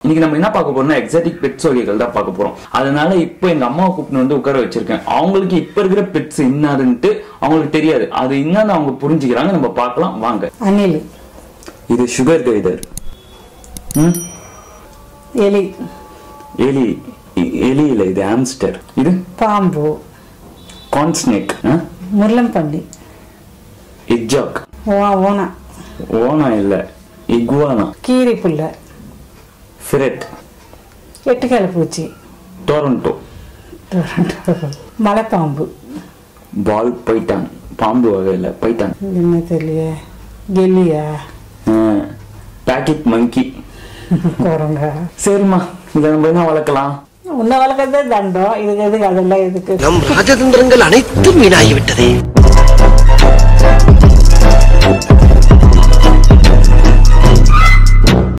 இன்னைக்கு நம்ம என்ன பார்க்க போறோம்னா எக்ஸாட்டிக் பெட்ஸ் வகைகள் தான் பார்க்க போறோம் அதனால இப்போ எங்க அம்மாவை கூப்பிட்டு வந்து உட்கார வச்சிருக்கேன் அவங்களுக்கு இப்ப இருக்கிற பெட்ஸ் என்னதுன்ட்டு அவங்களுக்கு தெரியாது அது என்னன்னு அவங்க புரிஞ்சுக்கிறாங்க நம்ம பார்க்கலாம் வாங்க அணில் இது சுகர் கைடர் ம் எலி எலி எ- எலி இல்ல இது ஆம்ஸ்டர் இது பாம்பு கான்ஸ்னேக் முள்ளம்பன்றி எக்ஜாக் ஓ ஓனா ஓனா இல்ல இகுவானா கீரி புல்லை ஃபிரெட் எட்டுக்கால பூச்சி டொரண்டோ மலைப்பாம்பு பால் பைட்டான் பாம்பு வகையில் பைட்டான் இது என்ன தெரியலையே கெல்லியா பேக்கெட் மங்கி குரங்கா சரிம்மா இதை நம்ம என்ன வளர்க்கலாம் உன்னை வளர்க்கறதே தண்டம் இதுக்கு எதுக்கு அதெல்லாம் எதுக்கு நம் ராஜதந்திரங்கள் அனைத்தும் வீணாகிவிட்டதே